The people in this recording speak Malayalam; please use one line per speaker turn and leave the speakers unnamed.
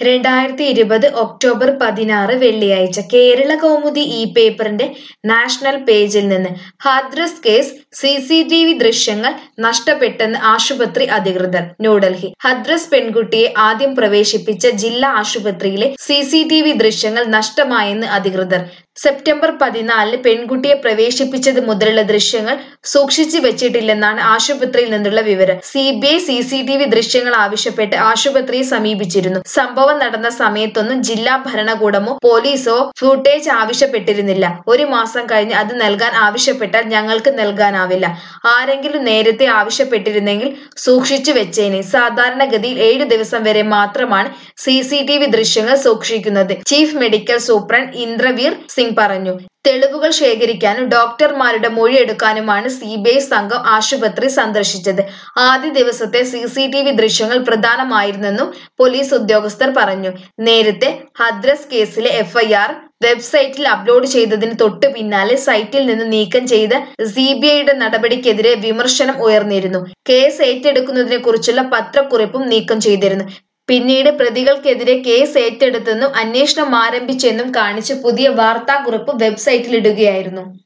രണ്ടായിരത്തി ഇരുപത് ഒക്ടോബർ പതിനാറ് വെള്ളിയാഴ്ച കേരള കൗമുദി ഈ പേപ്പറിന്റെ നാഷണൽ പേജിൽ നിന്ന് Hathras case C C T V ദൃശ്യങ്ങൾ നഷ്ടപ്പെട്ടെന്ന് ആശുപത്രി അധികൃതർ ന്യൂഡൽഹി ഹദ്രസ് പെൺകുട്ടിയെ ആദ്യം പ്രവേശിപ്പിച്ച ജില്ലാ ആശുപത്രിയിലെ സി സി ടി വി ദൃശ്യങ്ങൾ നഷ്ടമായെന്ന് അധികൃതർ സെപ്റ്റംബർ പതിനാലിന് പെൺകുട്ടിയെ പ്രവേശിപ്പിച്ചത് മുതലുള്ള ദൃശ്യങ്ങൾ സൂക്ഷിച്ചു വെച്ചിട്ടില്ലെന്നാണ് ആശുപത്രിയിൽ നിന്നുള്ള വിവരം C B I C C T V ദൃശ്യങ്ങൾ ആവശ്യപ്പെട്ട് ആശുപത്രിയെ സമീപിച്ചിരുന്നു സംഭവം നടന്ന സമയത്തൊന്നും ജില്ലാ ഭരണകൂടമോ പോലീസോ ഫൂട്ടേജ് ആവശ്യപ്പെട്ടിരുന്നില്ല ഒരു മാസം കഴിഞ്ഞ് അത് നൽകാൻ ആവശ്യപ്പെട്ടാൽ ഞങ്ങൾക്ക് നൽകാനാവില്ല ആരെങ്കിലും നേരത്തെ ആവശ്യപ്പെട്ടിരുന്നെങ്കിൽ സൂക്ഷിച്ചു വെച്ചേനെ സാധാരണഗതിയിൽ ഏഴു ദിവസം വരെ മാത്രമാണ് സി സി ടി വി ദൃശ്യങ്ങൾ സൂക്ഷിക്കുന്നത് chief medical superintendent Indraveer Singh പറഞ്ഞു തെളിവുകൾ ശേഖരിക്കാനും ഡോക്ടർമാരുടെ മൊഴിയെടുക്കാനുമാണ് സി ബി ഐ സംഘം ആശുപത്രി സന്ദർശിച്ചത് ആദ്യ ദിവസത്തെ സി സി ടി വി ദൃശ്യങ്ങൾ പ്രധാനമായിരുന്നെന്നും പോലീസ് ഉദ്യോഗസ്ഥർ പറഞ്ഞു നേരത്തെ ഹദ്രസ് കേസിലെ എഫ്ഐആർ വെബ്സൈറ്റിൽ അപ്ലോഡ് ചെയ്തതിന് തൊട്ടു പിന്നാലെ സൈറ്റിൽ നിന്ന് നീക്കം ചെയ്ത സി ബി ഐയുടെ നടപടിക്കെതിരെ വിമർശനം ഉയർന്നിരുന്നു കേസ് ഏറ്റെടുക്കുന്നതിനെ കുറിച്ചുള്ള പത്രക്കുറിപ്പും നീക്കം ചെയ്തിരുന്നു പിന്നീട് പ്രതികൾക്കെതിരെ കേസ് ഏറ്റെടുത്തെന്നും അന്വേഷണം ആരംഭിച്ചെന്നും കാണിച്ച് പുതിയ വാർത്താക്കുറിപ്പ് വെബ്സൈറ്റിൽ ഇടുകയായിരുന്നു